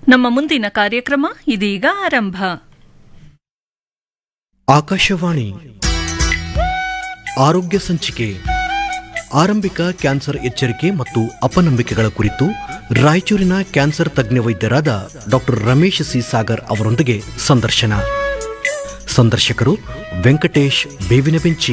ನಮ್ಮ ಮುಂದಿನ ಕಾರ್ಯಕ್ರಮ ಇದೀಗ ಆರಂಭ ಆಕಾಶವಾಣಿ ಆರೋಗ್ಯ ಸಂಚಿಕೆ ಆರಂಭಿಕ ಕ್ಯಾನ್ಸರ್ ಎಚ್ಚರಿಕೆ ಮತ್ತು ಅಪನಂಬಿಕೆಗಳ ಕುರಿತು ರಾಯಚೂರಿನ ಕ್ಯಾನ್ಸರ್ ತಜ್ಞ ವೈದ್ಯರಾದ ಡಾಕ್ಟರ್ ರಮೇಶ್ ಸಿ ಸಾಗರ್ ಅವರೊಂದಿಗೆ ಸಂದರ್ಶನ ಸಂದರ್ಶಕರು ವೆಂಕಟೇಶ್ ಬೇವಿನ ಬೆಂಚಿ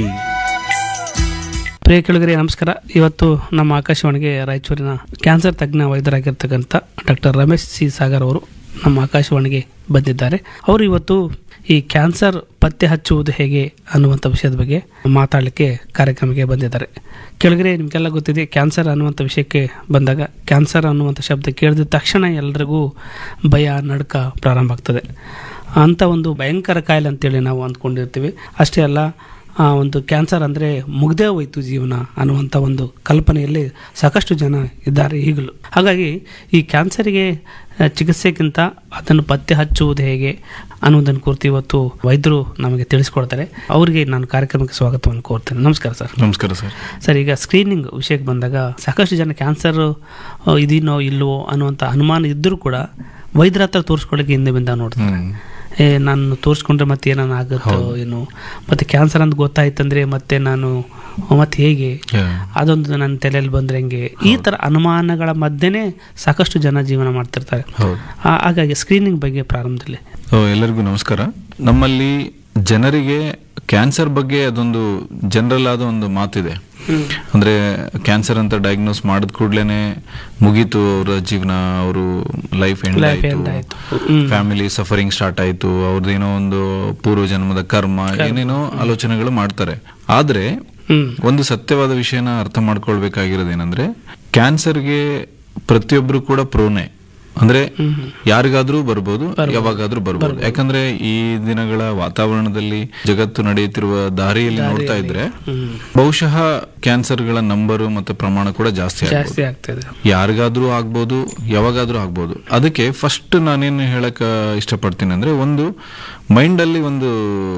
ಪ್ರಿಯ ಕೆಳಗರೆ ನಮಸ್ಕಾರ ಇವತ್ತು ನಮ್ಮ ಆಕಾಶವಾಣಿಗೆ ರಾಯಚೂರಿನ ಕ್ಯಾನ್ಸರ್ ತಜ್ಞ ವೈದ್ಯರಾಗಿರ್ತಕ್ಕಂಥ ಡಾಕ್ಟರ್ ರಮೇಶ್ ಸಿ ಸಾಗರ್ ಅವರು ನಮ್ಮ ಆಕಾಶವಾಣಿಗೆ ಬಂದಿದ್ದಾರೆ ಅವರು ಇವತ್ತು ಈ ಕ್ಯಾನ್ಸರ್ ಪತ್ತೆ ಹಚ್ಚುವುದು ಹೇಗೆ ಅನ್ನುವಂಥ ವಿಷಯದ ಬಗ್ಗೆ ಮಾತಾಡಲಿಕ್ಕೆ ಕಾರ್ಯಕ್ರಮಕ್ಕೆ ಬಂದಿದ್ದಾರೆ ಕೆಳಗರೆ ನಿಮಗೆಲ್ಲ ಗೊತ್ತಿದೆ ಕ್ಯಾನ್ಸರ್ ಅನ್ನುವಂಥ ವಿಷಯಕ್ಕೆ ಬಂದಾಗ ಕ್ಯಾನ್ಸರ್ ಅನ್ನುವಂಥ ಶಬ್ದ ಕೇಳಿದ ತಕ್ಷಣ ಎಲ್ರಿಗೂ ಭಯ ನಡುಕ ಪ್ರಾರಂಭ ಆಗ್ತದೆ ಅಂಥ ಒಂದು ಭಯಂಕರ ಕಾಯಿಲೆ ಅಂತೇಳಿ ನಾವು ಅಂದ್ಕೊಂಡಿರ್ತೀವಿ ಅಷ್ಟೇ ಅಲ್ಲ ಆ ಒಂದು ಕ್ಯಾನ್ಸರ್ ಅಂದರೆ ಮುಗ್ದೇ ಹೋಯ್ತು ಜೀವನ ಅನ್ನುವಂಥ ಒಂದು ಕಲ್ಪನೆಯಲ್ಲಿ ಸಾಕಷ್ಟು ಜನ ಇದ್ದಾರೆ ಈಗಲೂ ಹಾಗಾಗಿ ಈ ಕ್ಯಾನ್ಸರಿಗೆ ಆ, ಚಿಕಿತ್ಸೆಗಿಂತ ಅದನ್ನು ಪತ್ತೆ ಹಚ್ಚುವುದು ಹೇಗೆ ಅನ್ನೋದನ್ನು ಕುರಿತು ಇವತ್ತು ವೈದ್ಯರು ನಮಗೆ ತಿಳಿಸ್ಕೊಡ್ತಾರೆ ಅವರಿಗೆ ನಾನು ಕಾರ್ಯಕ್ರಮಕ್ಕೆ ಸ್ವಾಗತವನ್ನು ಕೋರ್ತೇನೆ ನಮಸ್ಕಾರ ಸರ್ ನಮಸ್ಕಾರ ಸರ್ ಸರ್ ಈಗ ಸ್ಕ್ರೀನಿಂಗ್ ವಿಷಯಕ್ಕೆ ಬಂದಾಗ ಸಾಕಷ್ಟು ಜನ ಕ್ಯಾನ್ಸರ್ ಇದೀನೋ ಇಲ್ವೋ ಅನ್ನುವಂಥ ಅನುಮಾನ ಇದ್ದರೂ ಕೂಡ ವೈದ್ಯರ ಹತ್ರ ತೋರಿಸ್ಕೊಳ್ಳೋಕೆ ಹಿಂದೆ ಬಿಂದ ನೋಡ್ತಾರೆ ಹ್ಮ್. ಏ ನಾನು ತೋರಿಸ್ಕೊಂಡ್ರೆ ಮತ್ತೆ ಏನಾನ ಆಗುತ್ತೋ ಏನು ಮತ್ತೆ ಕ್ಯಾನ್ಸರ್ ಅಂತ ಗೊತ್ತಾಯ್ತಂದ್ರೆ ಮತ್ತೆ ನಾನು ಮತ್ತೆ ಹೇಗೆ Yeah. ಅದೊಂದು ನನ್ನ ತಲೆಯಲ್ಲಿ ಬಂದ್ರೆ ಹೆಂಗೆ ಈ ತರ ಅನುಮಾನಗಳ ಮಧ್ಯೆನೇ ಸಾಕಷ್ಟು ಜನ ಜೀವನ ಮಾಡ್ತಿರ್ತಾರೆ ಹೌದು ಆ- ಹಾಗಾಗಿ ಸ್ಕ್ರೀನಿಂಗ್ ಬಗ್ಗೆ ಪ್ರಾರಂಭದಲ್ಲಿ ಸೊ ಎಲ್ಲರಿಗೂ ನಮಸ್ಕಾರ ನಮ್ಮಲ್ಲಿ ಜನರಿಗೆ ಕ್ಯಾನ್ಸರ್ ಬಗ್ಗೆ ಅದೊಂದು ಜನರಲ್ ಆದ ಒಂದು ಮಾತಿದೆ ಅಂದ್ರೆ ಕ್ಯಾನ್ಸರ್ ಅಂತ ಡಯಾಗ್ನೋಸ್ ಮಾಡಿದ ಕೂಡ್ಲೇನೆ ಮುಗೀತು ಅವರ ಜೀವನ ಅವರು ಲೈಫ್ ಎಂಡ್ Life end ಆಯ್ತು ಆಯ್ತು. ಹ್ಮ್. ಫ್ಯಾಮಿಲಿ ಸಫರಿಂಗ್ ಸ್ಟಾರ್ಟ್ ಆಯ್ತು ಅವ್ರದ್ದೇನೋ ಒಂದು ಪೂರ್ವ ಜನ್ಮದ ಕರ್ಮ ಏನೇನೋ ಆಲೋಚನೆಗಳು ಮಾಡ್ತಾರೆ ಆದ್ರೆ ಹ್ಮ್ ಒಂದು ಸತ್ಯವಾದ ವಿಷಯನ ಅರ್ಥ ಮಾಡ್ಕೊಳ್ಬೇಕಾಗಿರೋದೇನಂದ್ರೆ ಕ್ಯಾನ್ಸರ್ಗೆ ಪ್ರತಿಯೊಬ್ರು ಕೂಡ ಪ್ರೋನೆ ಅಂದ್ರೆ ಯಾರಿಗಾದ್ರೂ ಬರ್ಬೋದು ಯಾವಾಗಾದ್ರೂ ಬರ್ಬೋದು ಯಾಕಂದ್ರೆ ಈ ದಿನಗಳ ವಾತಾವರಣದಲ್ಲಿ ಜಗತ್ತು ನಡೆಯುತ್ತಿರುವ ದಾರಿಯಲ್ಲಿ ನೋಡ್ತಾ ಇದ್ರೆ ಬಹುಶಃ ಕ್ಯಾನ್ಸರ್ಗಳ ನಂಬರು ಮತ್ತೆ ಪ್ರಮಾಣ ಕೂಡ ಜಾಸ್ತಿ ಆಗ್ಬೋದು ಜಾಸ್ತಿ ಆಗ್ತದೆ ಯಾರಿಗಾದ್ರೂ ಆಗ್ಬೋದು ಯಾವಾಗಾದ್ರೂ ಆಗ್ಬೋದು ಅದಕ್ಕೆ ಫಸ್ಟ್ ನಾನೇನು ಹೇಳಕ್ ಇಷ್ಟಪಡ್ತೀನಿ ಅಂದ್ರೆ ಒಂದು ಮೈಂಡ್ ಅಲ್ಲಿ ಒಂದು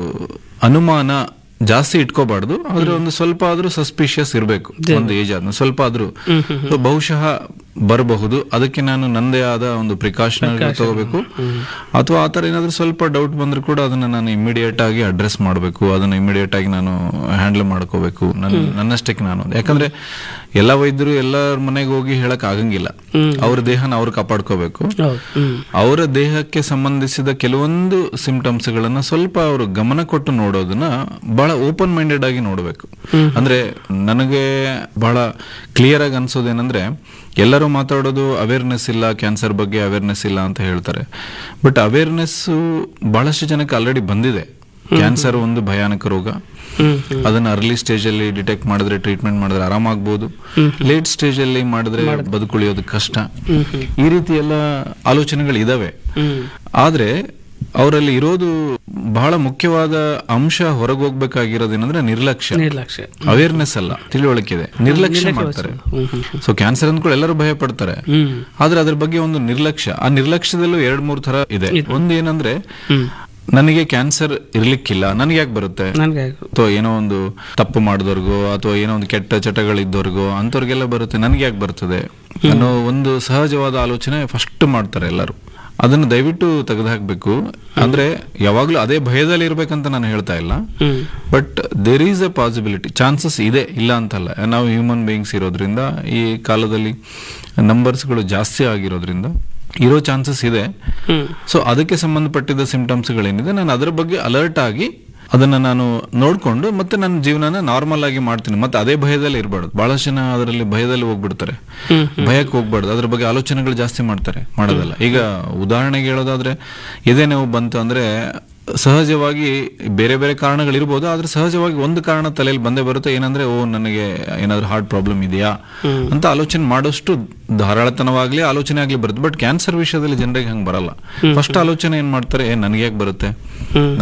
ಅನುಮಾನ ಜಾಸ್ತಿ ಇಟ್ಕೋಬಾರ್ದು ಆದ್ರೆ ಒಂದು ಸ್ವಲ್ಪ ಆದ್ರೂ ಸಸ್ಪಿಷಿಯಸ್ ಇರಬೇಕು ಒಂದು ಏಜ್ ಆದ್ಮೇಲೆ ಸ್ವಲ್ಪ ಆದ್ರೂ So, ಬಹುಶಃ ಬರಬಹುದು ಅದಕ್ಕೆ ನಾನು ನಂದೇ ಆದ ಒಂದು ಪ್ರಿಕಾಷನ್ ತಗೋಬೇಕು ಅಥವಾ ಆತರ ಏನಾದ್ರೂ ಸ್ವಲ್ಪ ಡೌಟ್ ಬಂದ್ರೆ ಕೂಡ ಅದನ್ನ ನಾನು ಇಮಿಡಿಯೇಟ್ ಆಗಿ ಅಡ್ರೆಸ್ ಮಾಡಬೇಕು ಅದನ್ನ ಇಮಿಡಿಯೇಟ್ ಆಗಿ ನಾನು ಹ್ಯಾಂಡಲ್ ಮಾಡ್ಕೋಬೇಕು ನನ್ನ ನನ್ನಷ್ಟಕ್ಕೆ ನಾನು ಯಾಕಂದ್ರೆ ಎಲ್ಲ ವೈದ್ಯರು ಎಲ್ಲರ ಮನೆಗೆ ಹೋಗಿ ಹೇಳಕ್ ಆಗಂಗಿಲ್ಲ ಅವ್ರ ದೇಹನ ಅವ್ರು ಕಾಪಾಡ್ಕೋಬೇಕು ಹೌದು ಹ್ಮ್ ಅವರ ದೇಹಕ್ಕೆ ಸಂಬಂಧಿಸಿದ ಕೆಲವೊಂದು ಸಿಂಪ್ಟಮ್ಸ್ ಗಳನ್ನ ಸ್ವಲ್ಪ ಅವರು ಗಮನ ಕೊಟ್ಟು ನೋಡೋದನ್ನ ಬಹಳ ಓಪನ್ ಮೈಂಡೆಡ್ ಆಗಿ ನೋಡಬೇಕು ಅಂದ್ರೆ ನನಗೆ ಬಹಳ ಕ್ಲಿಯರ್ ಆಗಿ ಅನ್ಸೋದೇನಂದ್ರೆ ಎಲ್ಲರೂ ಮಾತಾಡೋದು ಅವೇರ್ನೆಸ್ ಇಲ್ಲ ಕ್ಯಾನ್ಸರ್ ಬಗ್ಗೆ ಅವೇರ್ನೆಸ್ ಇಲ್ಲ ಅಂತ ಹೇಳ್ತಾರೆ ಬಟ್ ಅವೇರ್ನೆಸ್ ಬಹಳಷ್ಟು ಜನಕ್ಕೆ ಆಲ್ರೆಡಿ ಬಂದಿದೆ ಕ್ಯಾನ್ಸರ್ ಒಂದು ಭಯಾನಕ ರೋಗ ಹ್ಮ್ ಅದನ್ನ ಅರ್ಲಿ ಸ್ಟೇಜ್ ಅಲ್ಲಿ ಡಿಟೆಕ್ಟ್ ಮಾಡಿದ್ರೆ ಟ್ರೀಟ್ಮೆಂಟ್ ಮಾಡಿದ್ರೆ ಆರಾಮಾಗ್ಬೋದು ಲೇಟ್ ಸ್ಟೇಜ್ ಅಲ್ಲಿ ಮಾಡಿದ್ರೆ ಬದುಕುಳಿಯೋದು ಕಷ್ಟ ಈ ರೀತಿ ಎಲ್ಲ ಆಲೋಚನೆಗಳು ಇದಾವೆ ಹ್ಮ್ ಆದ್ರೆ ಅವರಲ್ಲಿ ಇರೋದು ಬಹಳ ಮುಖ್ಯವಾದ ಅಂಶ ಹೊರಗೆ ಹೋಗ್ಬೇಕಾಗಿರೋದೇನಂದ್ರೆ ನಿರ್ಲಕ್ಷ್ಯ ನಿರ್ಲಕ್ಷ್ಯ ಅವೇರ್ನೆಸ್ ಅಲ್ಲ ತಿಳುವಳಿಕೆ ಇದೆ ನಿರ್ಲಕ್ಷ್ಯ ಮಾಡ್ತಾರೆ ಹ್ಮ್ ಹ್ಮ್ ಸೊ ಕ್ಯಾನ್ಸರ್ ಅಂದ್ಕೊಂಡು ಎಲ್ಲರೂ ಭಯ ಪಡ್ತಾರೆ ಹ್ಮ್ ಆದ್ರೆ ಅದ್ರ ಬಗ್ಗೆ ಒಂದು ನಿರ್ಲಕ್ಷ್ಯ ಆ ನಿರ್ಲಕ್ಷ್ಯದಲ್ಲೂ ಎರಡ್ ಮೂರ್ ತರ ಇದೆ ಒಂದು ಏನಂದ್ರೆ ಹ್ಮ್ ನನಗೆ ಕ್ಯಾನ್ಸರ್ ಇರ್ಲಿಕ್ಕಿಲ್ಲ ನನಗೆ ಯಾಕೆ ಬರುತ್ತೆ ನನಗೆ ಅಥವಾ ಏನೋ ಒಂದು ತಪ್ಪು ಮಾಡಿದವ್ರಿಗೋ ಅಥವಾ ಏನೋ ಒಂದು ಕೆಟ್ಟ ಚಟಗಳಿದ್ದವ್ರಿಗೋ ಅಂಥವ್ರಿಗೆಲ್ಲ ಬರುತ್ತೆ ನನಗೆ ಯಾಕೆ ಬರ್ತದೆ ಅನ್ನೋ ಒಂದು ಸಹಜವಾದ ಆಲೋಚನೆ ಫಸ್ಟ್ ಮಾಡ್ತಾರೆ ಎಲ್ಲರೂ ಅದನ್ನು ದಯವಿಟ್ಟು ತೆಗೆದುಹಾಕ್ಬೇಕು ಅಂದ್ರೆ ಯಾವಾಗ್ಲೂ ಅದೇ ಭಯದಲ್ಲಿ ಇರ್ಬೇಕಂತ ನಾನು ಹೇಳ್ತಾ ಇಲ್ಲ hmm but there is a possibility chances ಇದೆ ಇಲ್ಲ ಅಂತಲ್ಲ ನಾವು ಹ್ಯೂಮನ್ ಬೀಯಿಂಗ್ಸ್ ಇರೋದ್ರಿಂದ ಈ ಕಾಲದಲ್ಲಿ ನಂಬರ್ಸ್ಗಳು ಜಾಸ್ತಿ ಆಗಿರೋದ್ರಿಂದ ಇರೋ ಚಾನ್ಸಸ್ ಇದೆ ಹ್ಮ್ ಸೊ ಅದಕ್ಕೆ ಸಂಬಂಧಪಟ್ಟಿದ್ದ ಸಿಂಪ್ಟಮ್ಸ್ಗಳೇನಿದೆ ನಾನು ಅದರ ಬಗ್ಗೆ ಅಲರ್ಟ್ ಆಗಿ ಅದನ್ನ ನಾನು ನೋಡ್ಕೊಂಡು ಮತ್ತೆ ನನ್ನ ಜೀವನನ ನಾರ್ಮಲ್ ಆಗಿ ಮಾಡ್ತೀನಿ ಮತ್ತೆ ಅದೇ ಭಯದಲ್ಲಿ ಇರಬಾರ್ದು ಬಹಳಷ್ಟು ಜನ ಅದರಲ್ಲಿ ಭಯದಲ್ಲಿ ಹೋಗ್ಬಿಡ್ತಾರೆ ಭಯಕ್ಕೆ ಹೋಗ್ಬಾರ್ದು ಅದ್ರ ಬಗ್ಗೆ ಆಲೋಚನೆಗಳು ಜಾಸ್ತಿ ಮಾಡ್ತಾರೆ ಮಾಡೋದಲ್ಲ ಈಗ ಉದಾಹರಣೆಗೆ ಹೇಳೋದಾದ್ರೆ ಎದೆ ನೋವು ಬಂತು ಅಂದ್ರೆ ಸಹಜವಾಗಿ ಬೇರೆ ಬೇರೆ ಕಾರಣಗಳಿರ್ಬೋದು ಆದ್ರೆ ಸಹಜವಾಗಿ ಒಂದು ಕಾರಣ ತಲೆಯಲ್ಲಿ ಬಂದೇ ಬರುತ್ತೆ ಏನಂದ್ರೆ ಓ ನನಗೆ ಏನಾದ್ರೂ ಹಾರ್ಟ್ ಪ್ರಾಬ್ಲಮ್ ಇದೆಯಾ ಅಂತ ಆಲೋಚನೆ ಮಾಡೋಷ್ಟು ಧಾರಾಳತನವಾಗ್ಲಿ ಆಲೋಚನೆ ಆಗ್ಲಿ ಬರುತ್ತೆ ಬಟ್ ಕ್ಯಾನ್ಸರ್ ವಿಷಯದಲ್ಲಿ ಜನರಿಗೆ ಹಂಗೆ ಬರಲ್ಲ ಫಸ್ಟ್ ಆಲೋಚನೆ ಏನ್ ಮಾಡ್ತಾರೆ ಏ ನನಗೆ ಯಾಕೆ ಬರುತ್ತೆ ಹ್ಮ್